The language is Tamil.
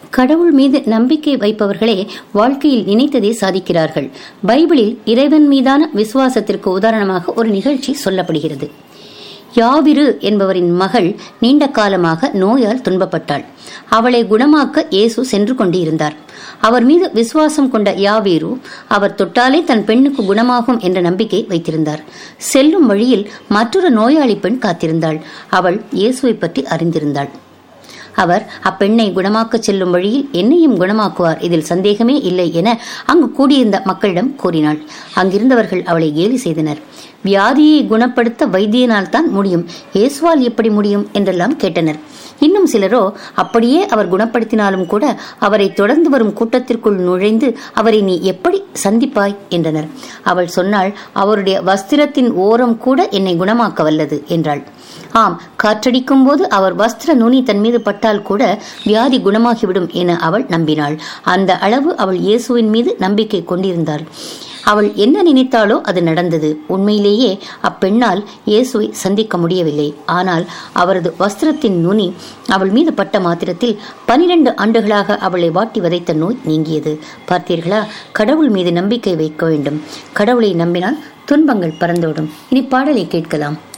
கடவுள் மீது நம்பிக்கை வைப்பவர்களே வாழ்க்கையில் நினைத்ததை சாதிக்கிறார்கள் பைபிளில் இறைவன் மீதான விசுவாசத்திற்கு உதாரணமாக ஒரு நிகழ்ச்சி சொல்லப்படுகிறது யாவிரு என்பவரின் மகள் நீண்ட காலமாக நோயால் துன்பப்பட்டாள் அவளை குணமாக்க இயேசு சென்று கொண்டிருந்தார் அவர் மீது விசுவாசம் கொண்ட யாவீரு அவர் தொட்டாலே தன் பெண்ணுக்கு குணமாகும் என்ற நம்பிக்கை வைத்திருந்தார் செல்லும் வழியில் மற்றொரு நோயாளி பெண் காத்திருந்தாள் அவள் இயேசுவை பற்றி அறிந்திருந்தாள் அவர் அப்பெண்ணை குணமாக்கச் செல்லும் வழியில் என்னையும் குணமாக்குவார் இதில் சந்தேகமே இல்லை என அங்கு கூடியிருந்த மக்களிடம் கூறினாள் அங்கிருந்தவர்கள் அவளை கேலி செய்தனர் வியாதியை குணப்படுத்த வைத்தியனால் தான் முடியும் இயேசுவால் எப்படி முடியும் என்றெல்லாம் கேட்டனர் இன்னும் சிலரோ அப்படியே அவர் குணப்படுத்தினாலும் கூட அவரை தொடர்ந்து வரும் கூட்டத்திற்குள் நுழைந்து அவரை நீ எப்படி சந்திப்பாய் என்றனர் அவள் சொன்னாள் அவருடைய வஸ்திரத்தின் ஓரம் கூட என்னை குணமாக்க வல்லது என்றாள் ஆம் காற்றடிக்கும் போது அவர் வஸ்திர நுனி தன் மீது பட்டால் கூட வியாதி குணமாகிவிடும் என அவள் நம்பினாள் அந்த அளவு அவள் இயேசுவின் மீது நம்பிக்கை கொண்டிருந்தாள் அவள் என்ன நினைத்தாலோ அது நடந்தது உண்மையிலேயே அப்பெண்ணால் இயேசுவை சந்திக்க முடியவில்லை ஆனால் அவரது வஸ்திரத்தின் நுனி அவள் மீது பட்ட மாத்திரத்தில் பனிரெண்டு ஆண்டுகளாக அவளை வாட்டி வதைத்த நோய் நீங்கியது பார்த்தீர்களா கடவுள் மீது நம்பிக்கை வைக்க வேண்டும் கடவுளை நம்பினால் துன்பங்கள் பறந்தோடும் இனி பாடலை கேட்கலாம்